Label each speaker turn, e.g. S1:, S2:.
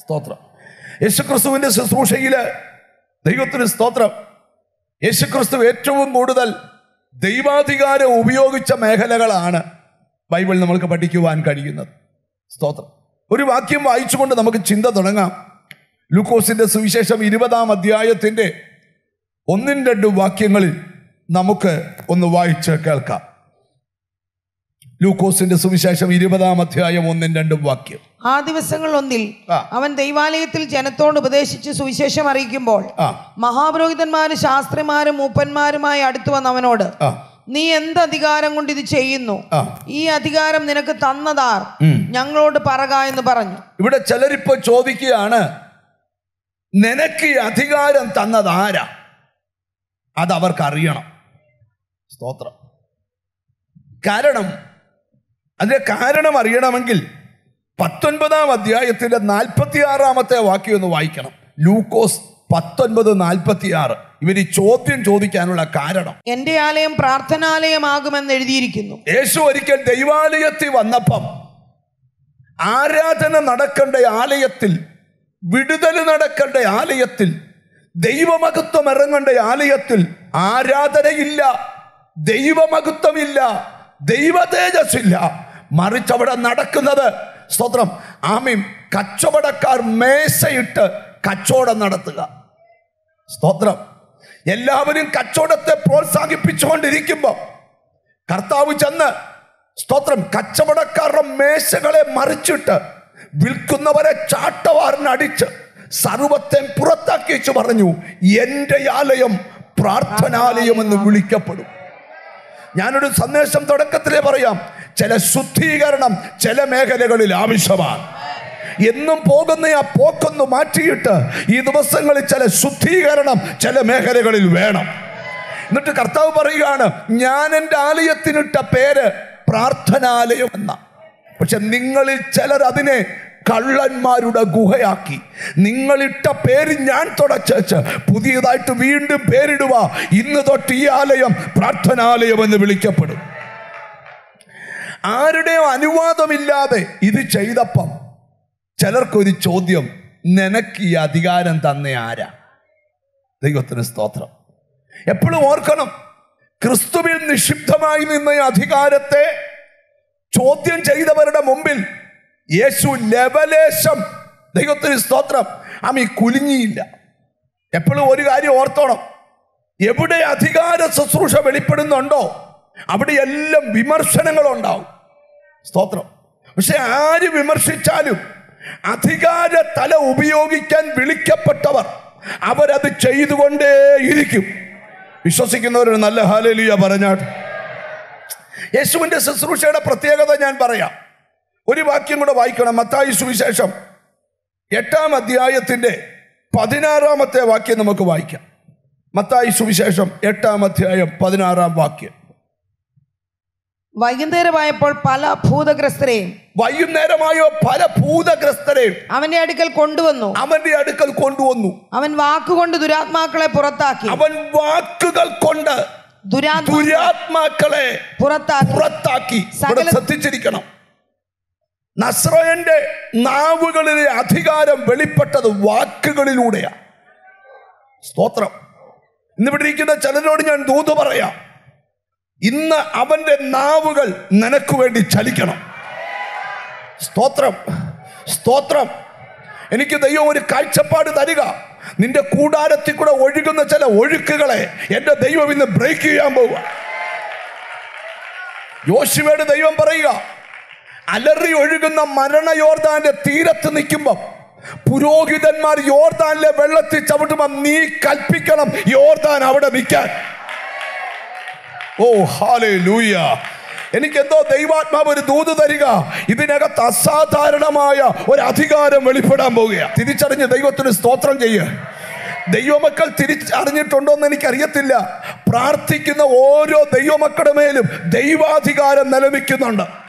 S1: സ്തോത്രം യേശുക്രിസ്തുവിന്റെ ശുശ്രൂഷയില് ദൈവത്തിന് സ്തോത്രം യേശുക്രിസ്തു ഏറ്റവും കൂടുതൽ ദൈവാധികാരം ഉപയോഗിച്ച മേഖലകളാണ് ബൈബിൾ നമുക്ക് പഠിക്കുവാൻ കഴിയുന്നത് സ്തോത്രം ഒരു വാക്യം വായിച്ചുകൊണ്ട് നമുക്ക് ചിന്ത തുടങ്ങാം ലൂക്കോസിന്റെ സുവിശേഷം ഇരുപതാം അധ്യായത്തിന്റെ ഒന്നും രണ്ടും വാക്യങ്ങളിൽ നമുക്ക് ഒന്ന് വായിച്ച് കേൾക്കാം ലൂക്കോസിന്റെ സുവിശേഷം ഇരുപതാം അധ്യായം ഒന്നും രണ്ടും വാക്യം
S2: ആ ദിവസങ്ങൾ ഒന്നിൽ
S1: ആ.
S2: അവൻ ദൈവാലയത്തിൽ ജനത്തോട് ഉപദേശിച്ച് സുവിശേഷം അറിയിക്കുമ്പോൾ
S1: ആ
S2: മഹാപുരോഹിതന്മാരും ശാസ്ത്രിമാരും മൂപ്പന്മാരുമായി അടുത്തു വന്ന് അവനോട്
S1: ആ
S2: നീ എന്ത് അധികാരം കൊണ്ട് ഇത് ചെയ്യുന്നു
S1: ആ
S2: ഈ അധികാരം നിനക്ക് തന്നതാർ
S1: ഉം.
S2: ഞങ്ങളോട് പറക എന്ന് പറഞ്ഞു
S1: ഇവിടെ ചിലരിപ്പോ ചോദിക്കുകയാണ് നിനക്ക് ഈ അധികാരം തന്നത് ആരാ അത് അവർക്ക് അറിയണം സ്തോത്രം കാരണം അതിന്റെ കാരണം അറിയണമെങ്കിൽ പത്തൊൻപതാം അധ്യായത്തിന്റെ നാൽപ്പത്തിയാറാമത്തെ വാക്യം ഒന്ന് വായിക്കണം ലൂക്കോസ് പത്തൊൻപത് നാൽപ്പത്തിയാറ് ഇവർ ഈ ചോദ്യം ചോദിക്കാനുള്ള കാരണം
S2: എന്റെ ആലയം പ്രാർത്ഥനാലയമാകുമെന്ന് എഴുതിയിരിക്കുന്നു
S1: യേശു ഒരിക്കൽ ദൈവാലയത്തിൽ വന്നപ്പം ആരാധന നടക്കേണ്ട ആലയത്തിൽ വിടുതൽ നടക്കേണ്ട ആലയത്തിൽ ദൈവമഹത്വം ഇറങ്ങേണ്ട ആലയത്തിൽ ആരാധനയില്ല ദൈവമഹത്വമില്ല ദൈവ തേജസ്സില്ല മറിച്ച് അവിടെ നടക്കുന്നത് സ്തോത്രം ആമീൻ കച്ചവടക്കാർ മേശയിട്ട് കച്ചവടം നടത്തുക സ്തോത്രം എല്ലാവരും കച്ചവടത്തെ പ്രോത്സാഹിപ്പിച്ചുകൊണ്ടിരിക്കുമ്പോൾ കർത്താവ് ചെന്ന് സ്തോത്രം കച്ചവടക്കാരുടെ മേശകളെ മറിച്ചിട്ട് വിൽക്കുന്നവരെ ചാട്ടവാറിനടിച്ച് സർവത്തെ പുറത്താക്കി വെച്ച് പറഞ്ഞു എൻ്റെ ആലയം പ്രാർത്ഥനാലയം എന്ന് വിളിക്കപ്പെടും ഞാനൊരു സന്ദേശം തുടക്കത്തിലേ പറയാം ചില ശുദ്ധീകരണം ചില മേഖലകളിൽ ആവശ്യമാണ് എന്നും പോകുന്ന ആ പോക്കൊന്ന് മാറ്റിയിട്ട് ഈ ദിവസങ്ങളിൽ ചില ശുദ്ധീകരണം ചില മേഖലകളിൽ വേണം എന്നിട്ട് കർത്താവ് പറയുകയാണ് ഞാൻ എൻ്റെ ആലയത്തിനിട്ട പേര് പ്രാർത്ഥനാലയം എന്ന പക്ഷെ നിങ്ങളിൽ ചിലർ അതിനെ കള്ളന്മാരുടെ ഗുഹയാക്കി നിങ്ങളിട്ട പേര് ഞാൻ തുടച്ചേച്ച് പുതിയതായിട്ട് വീണ്ടും പേരിടുക ഇന്ന് തൊട്ട് ഈ ആലയം പ്രാർത്ഥനാലയം എന്ന് വിളിക്കപ്പെടും ആരുടെയും അനുവാദമില്ലാതെ ഇത് ചെയ്തപ്പം ചിലർക്കൊരു ചോദ്യം നിനക്ക് ഈ അധികാരം തന്നെ ആരാ ദൈവത്തിന് സ്തോത്രം എപ്പോഴും ഓർക്കണം ക്രിസ്തുവിൽ നിക്ഷിപ്തമായി നിന്ന ഈ അധികാരത്തെ ചോദ്യം ചെയ്തവരുടെ മുമ്പിൽ യേശു ലവലേശം ദൈവത്തിന് സ്തോത്രം ആമി കുലുങ്ങിയില്ല എപ്പോഴും ഒരു കാര്യം ഓർത്തോണം എവിടെ അധികാര ശുശ്രൂഷ വെളിപ്പെടുന്നുണ്ടോ അവിടെ എല്ലാം വിമർശനങ്ങളുണ്ടാവും സ്തോത്രം പക്ഷെ ആര് വിമർശിച്ചാലും അധികാര തല ഉപയോഗിക്കാൻ വിളിക്കപ്പെട്ടവർ അവരത് ചെയ്തുകൊണ്ടേയിരിക്കും വിശ്വസിക്കുന്നവർ നല്ല ഹാലലിയ പറഞ്ഞാട്ട് യേശുവിന്റെ ശുശ്രൂഷയുടെ പ്രത്യേകത ഞാൻ പറയാം ഒരു വാക്യം കൂടെ വായിക്കണം മത്തായി സുവിശേഷം എട്ടാം അധ്യായത്തിന്റെ പതിനാറാമത്തെ വാക്യം നമുക്ക് വായിക്കാം മത്തായി സുവിശേഷം എട്ടാം അധ്യായം പതിനാറാം വാക്യം
S2: വൈകുന്നേരമായപ്പോൾ പല ഭൂതഗ്രസ്തരെയും
S1: വൈകുന്നേരമായോ പല ഭൂതഗ്രസ്തരെയും
S2: അവന്റെ അടുക്കൽ കൊണ്ടുവന്നു
S1: അവന്റെ അടുക്കൽ കൊണ്ടുവന്നു
S2: അവൻ വാക്കുകൊണ്ട് ദുരാത്മാക്കളെ പുറത്താക്കി
S1: അവൻ വാക്കുകൾ കൊണ്ട്
S2: ദുരാത്മ
S1: ദുരാത്മാക്കളെ
S2: പുറത്താക്കി
S1: പുറത്താക്കി ഇവിടെ
S2: സകല-
S1: ശ്രദ്ധിച്ചിരിക്കണം നസ്രയന്റെ നാവുകളിലെ അധികാരം വെളിപ്പെട്ടത് വാക്കുകളിലൂടെയാണ് സ്തോത്രം ഇന്നിവിടെ ഇരിക്കുന്ന ചിലരോട് ഞാൻ ദൂത് പറയാം ഇന്ന് അവന്റെ നാവുകൾ നിനക്ക് വേണ്ടി ചലിക്കണം സ്തോത്രം സ്തോത്രം എനിക്ക് ദൈവം ഒരു കാഴ്ചപ്പാട് തരിക നിന്റെ കൂടാരത്തിൽ കൂടെ ഒഴുകുന്ന ചില ഒഴുക്കുകളെ എന്റെ ദൈവം ഇന്ന് ബ്രേക്ക് ചെയ്യാൻ പോവുക യോശുവയുടെ ദൈവം പറയുക അലറി ഒഴുകുന്ന മരണ യോർദാന്റെ തീരത്ത് നിൽക്കുമ്പം പുരോഹിതന്മാർ യോർദാനിലെ വെള്ളത്തിൽ ചവിട്ടുമ്പോൾ നീ കൽപ്പിക്കണം യോർദാൻ അവിടെ നിൽക്കാൻ ഓ ഹാലേ ലൂയ എനിക്കെന്തോ ദൈവാത്മാവ് ഒരു ദൂത് തരിക ഇതിനകത്ത് അസാധാരണമായ ഒരു അധികാരം വെളിപ്പെടാൻ പോവുക തിരിച്ചറിഞ്ഞ് ദൈവത്തിന് സ്തോത്രം ചെയ്യുക ദൈവമക്കൾ തിരിച്ചറിഞ്ഞിട്ടുണ്ടോ എന്ന് എനിക്കറിയത്തില്ല പ്രാർത്ഥിക്കുന്ന ഓരോ ദൈവമക്കളുടെ മേലും ദൈവാധികാരം നിലനിൽക്കുന്നുണ്ട്